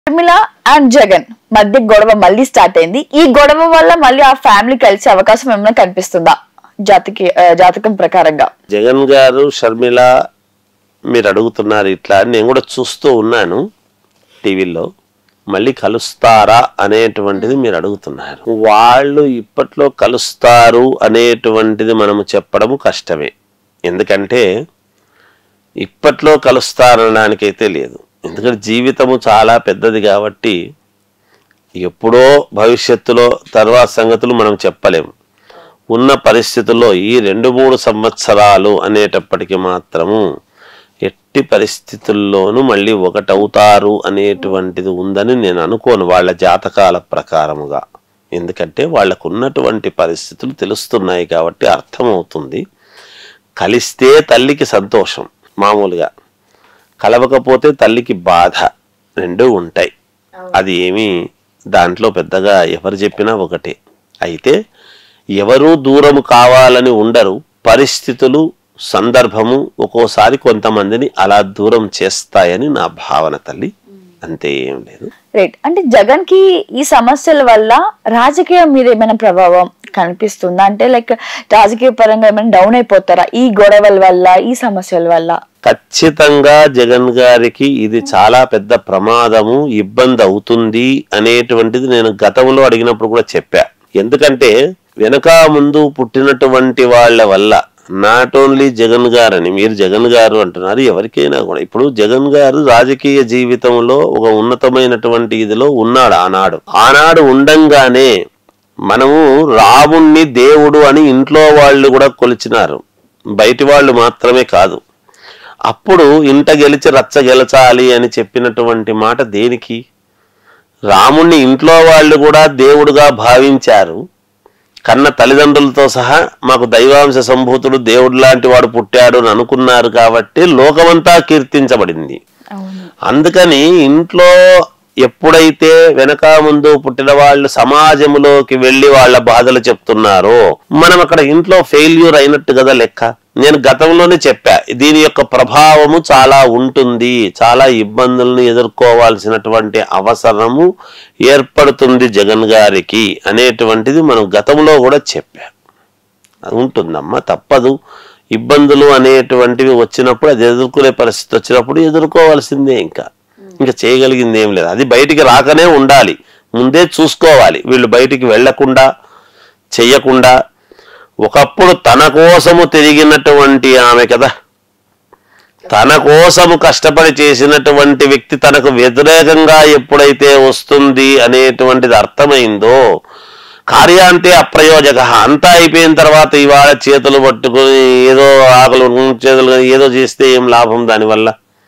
Sharmila and Jagan మధ్య గొడవ మళ్ళీ స్టార్ట్ అయింది ఈ గొడవ వల్ల మళ్ళీ ఆ ఫ్యామిలీ కలిసే అవకాశం ఏమైనా కనిపిస్తుందా జాతికి ఆ, జాతకం ప్రకారంగా జగన్ గారు షర్మిల మీరు అడుగుతున్నారు ఇట్లా అని నేను కూడా చూస్తూ ఉన్నాను టీవీలో మళ్ళీ కలుస్తారా అనేటువంటిది మీరు అడుగుతున్నారు వాళ్ళు ఇప్పట్లో కలుస్తారు అనేటువంటిది మనము చెప్పడము కష్టమే ఎందుకంటే ఇప్పట్లో కలుస్తారనడానికైతే లేదు ఎందుకంటే జీవితము చాలా పెద్దది కాబట్టి ఎప్పుడో భవిష్యత్తులో తర్వాత సంగతులు మనం చెప్పలేము ఉన్న పరిస్థితుల్లో ఈ రెండు మూడు సంవత్సరాలు అనేటప్పటికి మాత్రము ఎట్టి పరిస్థితుల్లోనూ మళ్ళీ ఒకటవుతారు అనేటువంటిది ఉందని నేను అనుకోను వాళ్ళ జాతకాల ప్రకారముగా ఎందుకంటే వాళ్ళకు ఉన్నటువంటి పరిస్థితులు తెలుస్తున్నాయి కాబట్టి అర్థమవుతుంది కలిస్తే తల్లికి సంతోషం మామూలుగా కలవకపోతే తల్లికి బాధ రెండు ఉంటాయి అది ఏమీ దాంట్లో పెద్దగా ఎవరు చెప్పినా ఒకటే అయితే ఎవరూ దూరము కావాలని ఉండరు పరిస్థితులు సందర్భము ఒక్కోసారి కొంతమందిని అలా దూరం చేస్తాయని నా భావన తల్లి అంతే ఏం లేదు రైట్ అంటే జగన్ కి ఈ సమస్యల వల్ల రాజకీయం మీద ఏమైనా ప్రభావం కనిపిస్తుందా అంటే లైక్ రాజకీయ పరంగా ఏమైనా డౌన్ అయిపోతారా ఈ గొడవల వల్ల ఈ సమస్యల వల్ల ఖచ్చితంగా జగన్ గారికి ఇది చాలా పెద్ద ప్రమాదము ఇబ్బంది అవుతుంది అనేటువంటిది నేను గతంలో అడిగినప్పుడు కూడా చెప్పా ఎందుకంటే వెనక ముందు పుట్టినటువంటి వాళ్ళ వల్ల నాట్ ఓన్లీ జగన్ గారని మీరు జగన్ గారు అంటున్నారు ఎవరికైనా కూడా ఇప్పుడు జగన్ గారు రాజకీయ జీవితంలో ఒక ఉన్నతమైనటువంటి ఇదిలో ఉన్నాడు ఆనాడు ఆనాడు ఉండంగానే మనము రాముణ్ణి దేవుడు అని ఇంట్లో వాళ్ళు కూడా కొలిచినారు బయటి వాళ్ళు మాత్రమే కాదు అప్పుడు ఇంట గెలిచి రచ్చ గెలచాలి అని చెప్పినటువంటి మాట దేనికి రాముణ్ణి ఇంట్లో వాళ్ళు కూడా దేవుడుగా భావించారు కన్న తల్లిదండ్రులతో సహా మాకు దైవాంశ సంభూతుడు దేవుడు లాంటి వాడు పుట్టాడు అని అనుకున్నారు కాబట్టి లోకమంతా కీర్తించబడింది అవును అందుకని ఇంట్లో ఎప్పుడైతే వెనక ముందు పుట్టిన వాళ్ళు సమాజంలోకి వెళ్ళి వాళ్ళ బాధలు చెప్తున్నారో మనం అక్కడ ఇంట్లో ఫెయిల్యూర్ అయినట్టు కదా లెక్క నేను గతంలోనే చెప్పా దీని యొక్క ప్రభావము చాలా ఉంటుంది చాలా ఇబ్బందులను ఎదుర్కోవాల్సినటువంటి అవసరము ఏర్పడుతుంది జగన్ గారికి అనేటువంటిది మనం గతంలో కూడా చెప్పా అది ఉంటుందమ్మా తప్పదు ఇబ్బందులు అనేటువంటివి వచ్చినప్పుడు అది ఎదుర్కొనే పరిస్థితి వచ్చినప్పుడు ఎదుర్కోవాల్సిందే ఇంకా ఇంకా చేయగలిగింది ఏం లేదు అది బయటికి రాకనే ఉండాలి ముందే చూసుకోవాలి వీళ్ళు బయటికి వెళ్లకుండా చెయ్యకుండా ఒకప్పుడు తన కోసము తిరిగినటువంటి ఆమె కదా తన కోసము కష్టపడి చేసినటువంటి వ్యక్తి తనకు వ్యతిరేకంగా ఎప్పుడైతే వస్తుంది అనేటువంటిది అర్థమైందో కార్యాంతే అప్రయోజక అంతా అయిపోయిన తర్వాత ఇవాళ చేతులు పట్టుకొని ఏదో ఆకలి చేతులు ఏదో చేస్తే ఏం లాభం దానివల్ల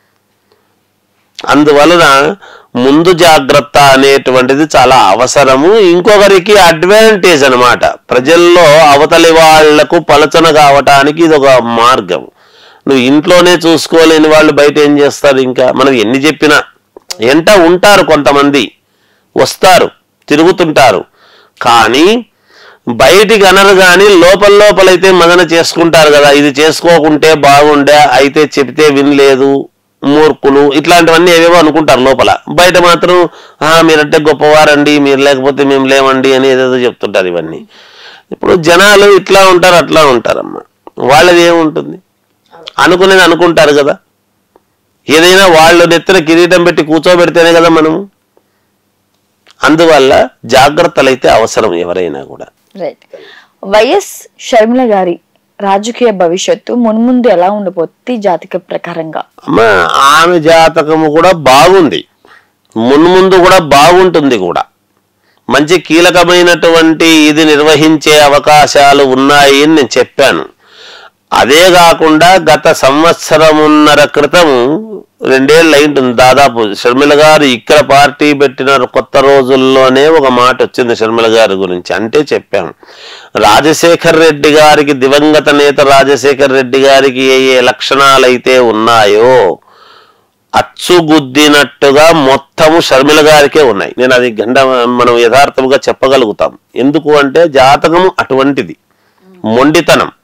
అందువలన ముందు జాగ్రత్త అనేటువంటిది చాలా అవసరము ఇంకొకరికి అడ్వాంటేజ్ అన్నమాట ప్రజల్లో అవతలి వాళ్లకు పలచన కావటానికి ఇది ఒక మార్గం నువ్వు ఇంట్లోనే చూసుకోలేని వాళ్ళు బయట ఏం చేస్తారు ఇంకా మనం ఎన్ని చెప్పినా ఎంట ఉంటారు కొంతమంది వస్తారు తిరుగుతుంటారు కానీ బయటికి అనరు కానీ లోపల లోపలైతే మదన చేసుకుంటారు కదా ఇది చేసుకోకుంటే బాగుండే అయితే చెప్తే వినలేదు మూర్ఖులు ఇట్లాంటివన్నీ ఏవేవో అనుకుంటారు లోపల బయట మాత్రం "ఆ, మీరంటే గొప్పవారండి మీరు లేకపోతే మేము లేమండి అని ఏదేదో చెప్తుంటారు ఇవన్నీ ఇప్పుడు జనాలు ఇట్లా ఉంటారు అట్లా ఉంటారమ్మా వాళ్ళది ఏముంటుంది అనుకునేది అనుకుంటారు కదా ఏదైనా వాళ్ళు నెత్తిన కిరీటం పెట్టి కూర్చోబెడితేనే కదా మనము అందువల్ల జాగ్రత్తలు అయితే అవసరం ఎవరైనా కూడా రైట్ వైఎస్ షర్మిల గారి రాజకీయ భవిష్యత్తు మున్ముందు ఎలా ఉండబోతుంది జాతక ప్రకారంగా అమ్మ ఆమె జాతకము కూడా బాగుంది మున్ముందు కూడా బాగుంటుంది కూడా మంచి కీలకమైనటువంటి ఇది నిర్వహించే అవకాశాలు ఉన్నాయి అని నేను చెప్పాను అదే కాకుండా గత సంవత్సరమున్నర క్రితం రెండేళ్ళు అయింటుంది దాదాపు షర్మిల గారు ఇక్కడ పార్టీ పెట్టిన కొత్త రోజుల్లోనే ఒక మాట వచ్చింది షర్మిల గారి గురించి అంటే చెప్పాం రాజశేఖర్ రెడ్డి గారికి దివంగత నేత రాజశేఖర్ రెడ్డి గారికి ఏ ఏ లక్షణాలైతే ఉన్నాయో అచ్చుగుద్దినట్టుగా మొత్తము షర్మిల గారికే ఉన్నాయి నేను అది గండ మనం యథార్థముగా చెప్పగలుగుతాం ఎందుకు అంటే జాతకము అటువంటిది మొండితనం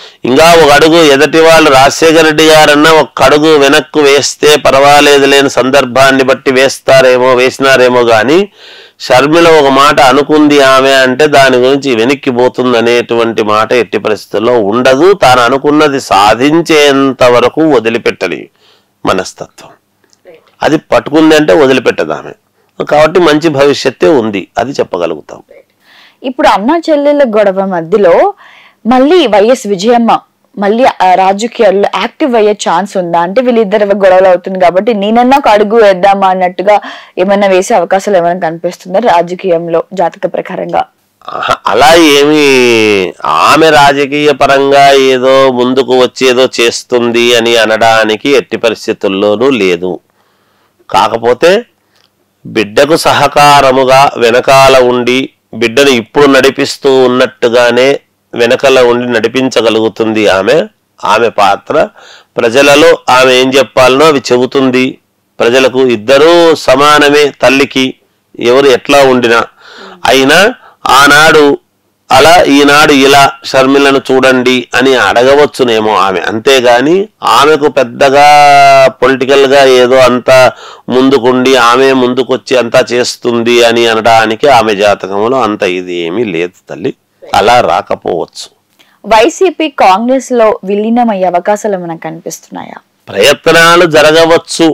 ఇంకా ఒక అడుగు ఎదటి వాళ్ళు రాజశేఖర రెడ్డి గారన్నా ఒక అడుగు వెనక్కు వేస్తే పర్వాలేదు లేని సందర్భాన్ని బట్టి వేస్తారేమో వేసినారేమో గాని షర్మిల ఒక మాట అనుకుంది ఆమె అంటే దాని గురించి వెనక్కి పోతుంది అనేటువంటి మాట ఎట్టి పరిస్థితుల్లో ఉండదు తాను అనుకున్నది సాధించేంత వరకు వదిలిపెట్టని మనస్తత్వం అది పట్టుకుంది అంటే వదిలిపెట్టదు ఆమె కాబట్టి మంచి భవిష్యత్తే ఉంది అది చెప్పగలుగుతాం ఇప్పుడు అన్నా చెల్లెళ్ళ గొడవ మధ్యలో మళ్ళీ వైఎస్ విజయమ్మ మళ్ళీ ఆ రాజకీయాల్లో యాక్టివ్ అయ్యే ఛాన్స్ ఉందా అంటే వీళ్ళిద్దరు గొడవలు అవుతుంది కాబట్టి నేనన్నా ఒక అడుగు వేద్దామా అన్నట్టుగా ఏమైనా వేసే అవకాశాలు ఏమైనా కనిపిస్తుందా రాజకీయంలో జాతక ప్రకారంగా ఆహా, అలా ఏమి ఆమె రాజకీయ పరంగా ఏదో ముందుకు వచ్చి ఏదో చేస్తుంది అని అనడానికి ఎట్టి పరిస్థితుల్లోనూ లేదు కాకపోతే బిడ్డకు సహకారముగా వెనకాల ఉండి బిడ్డను ఇప్పుడు నడిపిస్తూ ఉన్నట్టుగానే వెనకాల ఉండి నడిపించగలుగుతుంది ఆమె ఆమె పాత్ర ప్రజలలో ఆమె ఏం చెప్పాలనో అవి చెబుతుంది ప్రజలకు ఇద్దరూ సమానమే తల్లికి ఎవరు ఎట్లా ఉండినా అయినా ఆనాడు అలా ఈనాడు ఇలా షర్మిలను చూడండి అని అడగవచ్చునేమో ఆమె అంతేగాని ఆమెకు పెద్దగా పొలిటికల్ గా ఏదో అంతా ముందుకుండి ఆమె ముందుకొచ్చి అంతా చేస్తుంది అని అనడానికి ఆమె జాతకంలో అంత ఇది ఏమీ లేదు తల్లి అలా రాకపోవచ్చు వైసీపీ కాంగ్రెస్ లో విలీనం అయ్యే అవకాశాలు ఏమైనా కనిపిస్తున్నాయా ప్రయత్నాలు జరగవచ్చు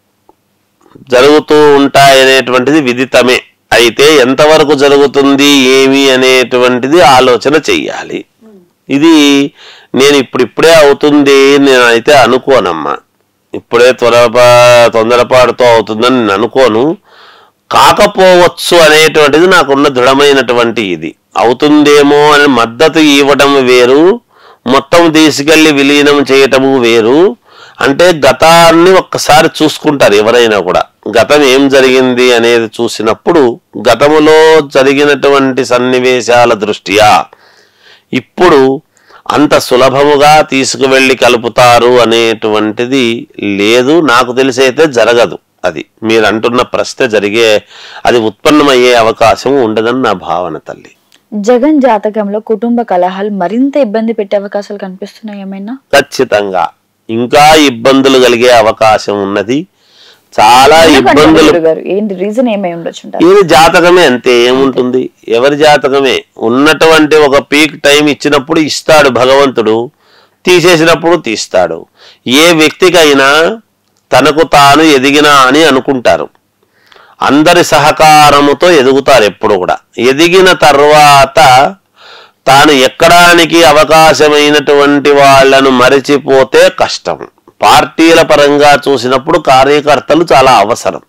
జరుగుతూ ఉంటాయనేటువంటిది విదితమే అయితే ఎంతవరకు జరుగుతుంది ఏమి అనేటువంటిది ఆలోచన చెయ్యాలి ఇది నేను ఇప్పుడు ఇప్పుడే అవుతుంది నేనైతే అనుకోనమ్మా ఇప్పుడే త్వరపా తొందరపాటుతో అవుతుందని నేను అనుకోను కాకపోవచ్చు అనేటువంటిది నాకున్న దృఢమైనటువంటి ఇది అవుతుందేమో అని మద్దతు ఇవ్వడం వేరు మొత్తం తీసుకెళ్లి విలీనం చేయటము వేరు అంటే గతాన్ని ఒక్కసారి చూసుకుంటారు ఎవరైనా కూడా గతం ఏం జరిగింది అనేది చూసినప్పుడు గతములో జరిగినటువంటి సన్నివేశాల దృష్ట్యా ఇప్పుడు అంత సులభముగా తీసుకువెళ్ళి కలుపుతారు అనేటువంటిది లేదు నాకు తెలిసి అయితే జరగదు అది మీరు అంటున్న ప్రశ్న జరిగే అది ఉత్పన్నమయ్యే అవకాశం ఉండదని నా భావన తల్లి జగన్ జాతకంలో కుటుంబ కలహాలు మరింత ఇబ్బంది పెట్టే అవకాశాలు కనిపిస్తున్నాయి ఏమైనా ఖచ్చితంగా ఇంకా ఇబ్బందులు కలిగే అవకాశం ఉన్నది చాలా ఎందుకంటారు ఇబ్బందులు గురుగారు ఏంటి రీజన్ ఏమై ఉండొచ్చు అంటారు ఇది జాతకమే అంతే ఏముంటుంది ఎవరి జాతకమే ఉన్నటువంటి ఒక పీక్ టైం ఇచ్చినప్పుడు ఇస్తాడు భగవంతుడు తీసేసినప్పుడు తీస్తాడు ఏ వ్యక్తికైనా తనకు తాను ఎదిగినా అని అనుకుంటారు అందరి సహకారముతో ఎదుగుతారు ఎప్పుడు కూడా ఎదిగిన తర్వాత తాను ఎక్కడానికి అవకాశమైనటువంటి వాళ్ళను మరిచిపోతే కష్టం పార్టీల పరంగా చూసినప్పుడు కార్యకర్తలు చాలా అవసరం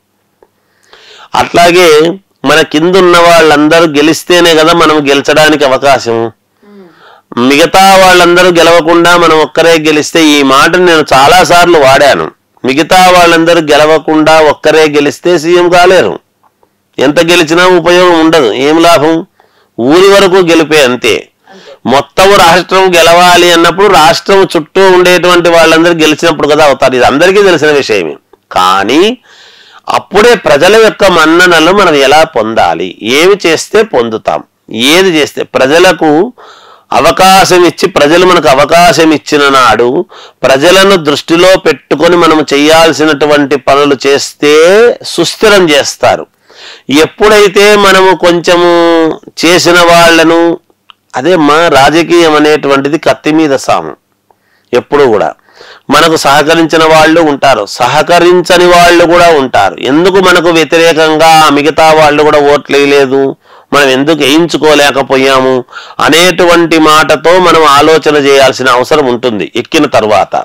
అట్లాగే మన కింద ఉన్న వాళ్ళందరూ గెలిస్తేనే కదా మనం గెలిచడానికి అవకాశం మిగతా వాళ్ళందరూ గెలవకుండా మనం ఒక్కరే గెలిస్తే ఈ మాటను నేను చాలా సార్లు వాడాను మిగతా వాళ్ళందరూ గెలవకుండా ఒక్కరే గెలిస్తే సీఎం కాలేరు ఎంత గెలిచినా ఉపయోగం ఉండదు ఏం లాభం ఊరి వరకు గెలిపే అంతే మొత్తం రాష్ట్రం గెలవాలి అన్నప్పుడు రాష్ట్రం చుట్టూ ఉండేటువంటి వాళ్ళందరూ గెలిచినప్పుడు కదా అవుతారు ఇది అందరికీ తెలిసిన విషయమే కానీ అప్పుడే ప్రజల యొక్క మన్ననలు మనం ఎలా పొందాలి ఏమి చేస్తే పొందుతాం ఏది చేస్తే ప్రజలకు అవకాశం ఇచ్చి ప్రజలు మనకు అవకాశం ఇచ్చిన నాడు ప్రజలను దృష్టిలో పెట్టుకొని మనం చేయాల్సినటువంటి పనులు చేస్తే సుస్థిరం చేస్తారు ఎప్పుడైతే మనము కొంచెము చేసిన వాళ్ళను అదే మా రాజకీయం అనేటువంటిది కత్తి మీద సాము ఎప్పుడు కూడా మనకు సహకరించిన వాళ్ళు ఉంటారు సహకరించని వాళ్ళు కూడా ఉంటారు ఎందుకు మనకు వ్యతిరేకంగా ఆ మిగతా వాళ్ళు కూడా ఓట్లు వేయలేదు మనం ఎందుకు వేయించుకోలేకపోయాము అనేటువంటి మాటతో మనం ఆలోచన చేయాల్సిన అవసరం ఉంటుంది ఎక్కిన తర్వాత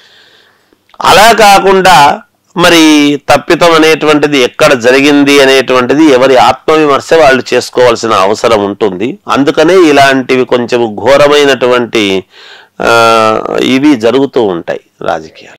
అలా కాకుండా మరి తప్పితం అనేటువంటిది ఎక్కడ జరిగింది అనేటువంటిది ఎవరి ఆత్మవిమర్శ వాళ్ళు చేసుకోవాల్సిన అవసరం ఉంటుంది అందుకనే ఇలాంటివి కొంచెం ఘోరమైనటువంటి ఆ, ఇవి జరుగుతూ ఉంటాయి రాజకీయాలు